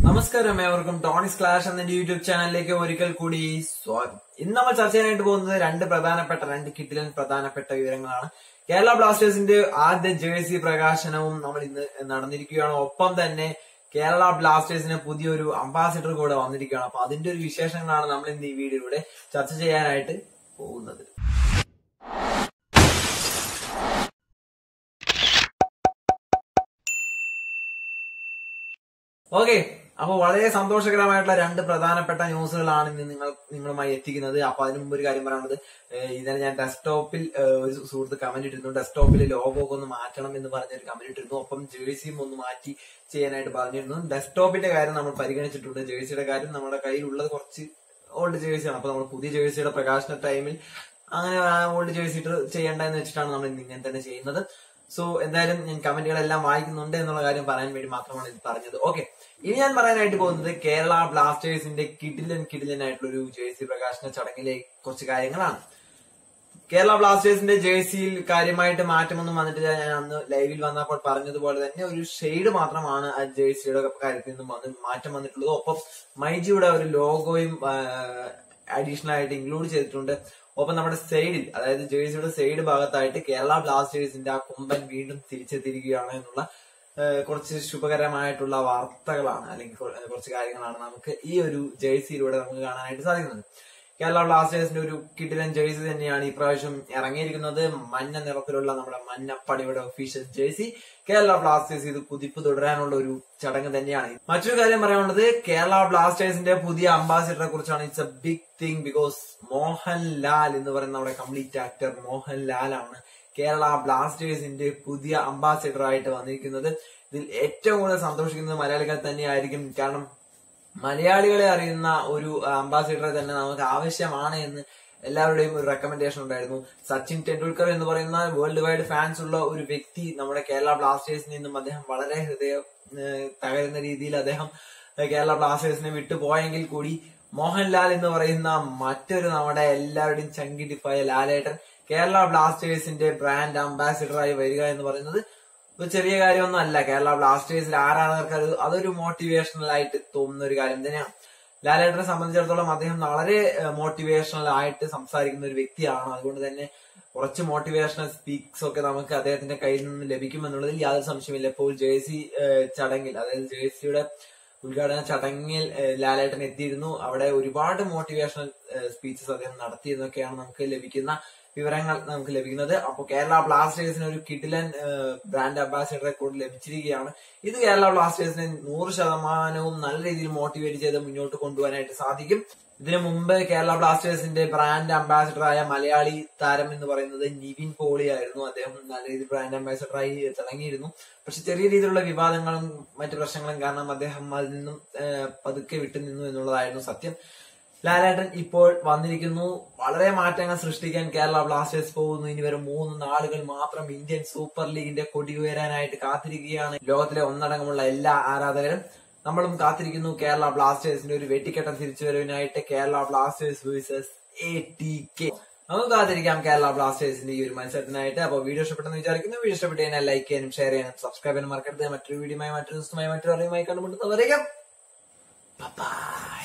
നമസ്കാരം ഏവർക്കും ടോണിസ് ക്ലാഷ് എന്ന യൂട്യൂബ് ചാനലിലേക്ക് ഒരിക്കൽ കൂടി സ്വാഗതം ഇന്ന് നമ്മൾ ചർച്ച ചെയ്യാനായിട്ട് പോകുന്നത് രണ്ട് പ്രധാനപ്പെട്ട രണ്ട് കിട്ടിലൻ പ്രധാനപ്പെട്ട വിവരങ്ങളാണ് കേരള ബ്ലാസ്റ്റേഴ്സിന്റെ ആദ്യ ജേഴ്സി പ്രകാശനവും നമ്മൾ ഇന്ന് നടന്നിരിക്കുകയാണ് ഒപ്പം തന്നെ കേരള ബ്ലാസ്റ്റേഴ്സിന് പുതിയൊരു അംബാസിഡർ കൂടെ വന്നിരിക്കുകയാണ് അപ്പൊ അതിന്റെ ഒരു വിശേഷങ്ങളാണ് നമ്മൾ ഇന്ന് ഈ വീഡിയോയിലൂടെ ചർച്ച ചെയ്യാനായിട്ട് പോകുന്നത് ഓക്കെ അപ്പൊ വളരെ സന്തോഷകരമായിട്ടുള്ള രണ്ട് പ്രധാനപ്പെട്ട ന്യൂസുകളാണ് ഇന്ന് നിങ്ങൾ നിങ്ങളുമായി എത്തിക്കുന്നത് അപ്പൊ അതിന് മുമ്പ് ഒരു കാര്യം പറയാനുള്ളത് ഏഹ് ഇന്നലെ ഞാൻ ഡെസ്ക്ടോപ്പിൽ ഏഹ് ഒരു സുഹൃത്ത് കമന്റ് ഇട്ടിരുന്നു ഡെസ്ക്ടോപ്പിൽ ലോഗോ ഒക്കെ ഒന്ന് മാറ്റണം എന്ന് പറഞ്ഞൊരു കമന്റ് ഇട്ടിരുന്നു ഒപ്പം ജേഴ്സിയും ഒന്ന് മാറ്റി ചെയ്യാനായിട്ട് പറഞ്ഞിരുന്നു ഡെസ്ക്ടോപ്പിന്റെ കാര്യം നമ്മൾ പരിഗണിച്ചിട്ടുണ്ട് ജേഴ്സിയുടെ കാര്യം നമ്മുടെ കയ്യിലുള്ളത് കുറച്ച് ഓൾഡ് ജേഴ്സിയാണ് അപ്പൊ നമ്മൾ പുതിയ ജേഴ്സിയുടെ പ്രകാശന ടൈമിൽ അങ്ങനെ ഓൾഡ് ജേഴ്സി ഇട്ട് ചെയ്യേണ്ടതെന്ന് വെച്ചിട്ടാണ് നമ്മൾ ഇന്ന് ഇങ്ങനെ തന്നെ ചെയ്യുന്നത് സോ എന്തായാലും ഞാൻ കമന്റുകളെല്ലാം വായിക്കുന്നുണ്ട് എന്നുള്ള കാര്യം പറയാൻ വേണ്ടി മാത്രമാണ് ഇത് പറഞ്ഞത് ഓക്കെ ഇനി ഞാൻ പറയാനായിട്ട് പോകുന്നത് കേരള ബ്ലാസ്റ്റേഴ്സിന്റെ കിടിലൻ കിടിലൻ ആയിട്ടുള്ള ഒരു ജേഴ്സി പ്രകാശന ചടങ്ങിലെ കുറച്ച് കാര്യങ്ങളാണ് കേരള ബ്ലാസ്റ്റേഴ്സിന്റെ ജേഴ്സിയിൽ കാര്യമായിട്ട് മാറ്റമൊന്നും വന്നിട്ടില്ല ഞാൻ അന്ന് ലൈവിൽ വന്നപ്പോൾ പറഞ്ഞതുപോലെ തന്നെ ഒരു ഷെയ്ഡ് മാത്രമാണ് ആ ജേഴ്സിയുടെ കാര്യത്തിൽ നിന്നും വന്ന് മാറ്റം വന്നിട്ടുള്ളത് ഒപ്പം മൈജിയുടെ ഒരു ലോഗോയും അഡീഷണൽ ആയിട്ട് ഇൻക്ലൂഡ് ചെയ്തിട്ടുണ്ട് ഒപ്പം നമ്മുടെ സൈഡിൽ അതായത് ജേഴ്സിയുടെ സൈഡ് ഭാഗത്തായിട്ട് കേരള ബ്ലാസ്റ്റേഴ്സിന്റെ ആ കൊമ്പൻ വീണ്ടും തിരിച്ചെത്തിയിരിക്കുകയാണ് എന്നുള്ള ഏഹ് കുറച്ച് ശുഭകരമായിട്ടുള്ള വാർത്തകളാണ് അല്ലെങ്കിൽ കൊ- കുറച്ച് കാര്യങ്ങളാണ് നമുക്ക് ഈ ഒരു ജേഴ്സിയിലൂടെ നമുക്ക് കാണാനായിട്ട് സാധിക്കുന്നത് കേരള ബ്ലാസ്റ്റേഴ്സിന്റെ ഒരു കിടിലൻ ജേഴ്സി തന്നെയാണ് ഈ പ്രാവശ്യം ഇറങ്ങിയിരിക്കുന്നത് മഞ്ഞ നിറത്തിലുള്ള നമ്മുടെ മഞ്ഞപ്പടിയുടെ ഒഫീഷ്യൽ ജേഴ്സി കേരള ബ്ലാസ്റ്റേഴ്സ് ഇത് കുതിപ്പ് തുടരാനുള്ള ഒരു ചടങ്ങ് തന്നെയാണ് മറ്റൊരു കാര്യം പറയാനുള്ളത് കേരള ബ്ലാസ്റ്റേഴ്സിന്റെ പുതിയ അംബാസിഡറെ കുറിച്ചാണ് it's a big thing because Mohanlal എന്ന് പറയുന്ന നമ്മുടെ കംപ്ലീറ്റ് ആക്ടർ മോഹൻലാലാണ് കേരള ബ്ലാസ്റ്റേഴ്സിന്റെ പുതിയ അംബാസിഡർ ആയിട്ട് വന്നിരിക്കുന്നത് ഇതിൽ ഏറ്റവും കൂടുതൽ സന്തോഷിക്കുന്നത് മലയാളികൾ തന്നെയായിരിക്കും കാരണം മലയാളികളെ അറിയുന്ന ഒരു അംബാസിഡറെ തന്നെ നമുക്ക് ആവശ്യമാണ് എന്ന് എല്ലാവരുടെയും ഒരു റെക്കമെൻഡേഷൻ ഉണ്ടായിരുന്നു സച്ചിൻ ടെണ്ടുൽക്കർ എന്ന് പറയുന്ന വേൾഡ് വൈഡ് ഫാൻസ് ഉള്ള ഒരു വ്യക്തി നമ്മുടെ കേരള ബ്ലാസ്റ്റേഴ്സിൽ നിന്നും അദ്ദേഹം വളരെ ഹൃദയം ഏഹ്, തകരുന്ന രീതിയിൽ അദ്ദേഹം ഏഹ്, കേരള ബ്ലാസ്റ്റേഴ്സിനെ വിട്ടുപോയെങ്കിൽ കൂടി മോഹൻലാൽ എന്ന് പറയുന്ന മറ്റൊരു നമ്മുടെ എല്ലാവരുടെയും ചങ്കിടിപ്പായ ലാലേട്ടൻ കേരള ബ്ലാസ്റ്റേഴ്സിന്റെ ബ്രാൻഡ് അംബാസിഡറായി വരിക എന്ന് പറയുന്നത് ഒരു ചെറിയ കാര്യമൊന്നും അല്ല കേരള ബ്ലാസ്റ്റേഴ്സിൽ ആരാധകർക്ക് അത് അതൊരു മോട്ടിവേഷണൽ ആയിട്ട് തോന്നുന്ന ഒരു കാര്യം തന്നെയാണ് ലാലേട്ടനെ സംബന്ധിച്ചിടത്തോളം അദ്ദേഹം വളരെ മോട്ടിവേഷണൽ ആയിട്ട് സംസാരിക്കുന്ന ഒരു വ്യക്തിയാണ് അതുകൊണ്ട് തന്നെ കുറച്ച് മോട്ടിവേഷണൽ സ്പീക്സ് ഒക്കെ നമുക്ക് അദ്ദേഹത്തിന്റെ കയ്യിൽ നിന്ന് ലഭിക്കുമെന്നുള്ളതിൽ യാതൊരു സംശയമില്ല ഇപ്പോൾ ജേഴ്സി ഏഹ്, ചടങ്ങിൽ അതായത് ജേഴ്സിയുടെ ഉദ്ഘാടന ചടങ്ങിൽ ഏഹ്, ലാലേട്ടൻ എത്തിയിരുന്നു അവിടെ ഒരുപാട് മോട്ടിവേഷണൽ സ്പീച്ചസ് അദ്ദേഹം നടത്തി എന്നൊക്കെയാണ് നമുക്ക് ലഭിക്കുന്ന വിവരങ്ങൾ നമുക്ക് ലഭിക്കുന്നത് അപ്പോൾ കേരള ബ്ലാസ്റ്റേഴ്സിന് ഒരു കിഡിലൻ ബ്രാൻഡ് അംബാസിഡറെ കൂടി ലഭിച്ചിരിക്കുകയാണ് ഇത് കേരള ബ്ലാസ്റ്റേഴ്സിനെ നൂറ് ശതമാനവും നല്ല രീതിയിൽ മോട്ടിവേറ്റ് ചെയ്ത് മുന്നോട്ട് കൊണ്ടുപോകാനായിട്ട് സാധിക്കും ഇതിനു മുമ്പ് കേരള ബ്ലാസ്റ്റേഴ്സിന്റെ ബ്രാൻഡ് അംബാസിഡറായ മലയാളി താരം എന്ന് പറയുന്നത് നിവിൻ പോളി ആയിരുന്നു അദ്ദേഹം നല്ല രീതിയിൽ ബ്രാൻഡ് അംബാസിഡറായി തുടങ്ങിയിരുന്നു പക്ഷെ ചെറിയ രീതിയിലുള്ള വിവാദങ്ങളും മറ്റു പ്രശ്നങ്ങളും കാരണം അദ്ദേഹം അതിൽ നിന്നും ഏഹ്, പതുക്കെ വിട്ടു നിന്നു എന്നുള്ളതായിരുന്നു സത്യം ലാലേട്ടൻ ഇപ്പോൾ വന്നിരിക്കുന്നു വളരെ മാറ്റങ്ങൾ സൃഷ്ടിക്കാൻ കേരള ബ്ലാസ്റ്റേഴ്സ് പോകുന്നു ഇനി വരും മൂന്ന് നാളുകൾ മാത്രം ഇന്ത്യൻ സൂപ്പർ ലീഗിന്റെ കൊടി ഉയരാനായിട്ട് കാത്തിരിക്കുകയാണ് ലോകത്തിലെ ഒന്നടങ്കമുള്ള എല്ലാ ആരാധകരും നമ്മളും കാത്തിരിക്കുന്നു കേരള ബ്ലാസ്റ്റേഴ്സിന്റെ ഒരു വെട്ടിക്കെട്ട തിരിച്ചുവരവിനായിട്ട് Kerala Blasters versus A T K നമുക്ക് കാത്തിരിക്കാം കേരള ബ്ലാസ്റ്റേഴ്സിന്റെ ഈ ഒരു മത്സരത്തിനായിട്ട് അപ്പോൾ വീഡിയോ ഇഷ്ടപ്പെട്ടെന്ന് വിചാരിക്കുന്നു വീഡിയോ ഇഷ്ടപ്പെട്ട് കഴിഞ്ഞാൽ ലൈക്ക് ചെയ്യാനും ഷെയർ ചെയ്യാനും സബ്സ്ക്രൈബ് ചെയ്യാനും മറക്കരുത് മറ്റൊരു വീഡിയോയുമായി മറ്റൊരു ദിവസമായി മറ്റൊരു അറിവുമായി കണ്ടുമുട്ടുന്നവരേക്കും ബൈ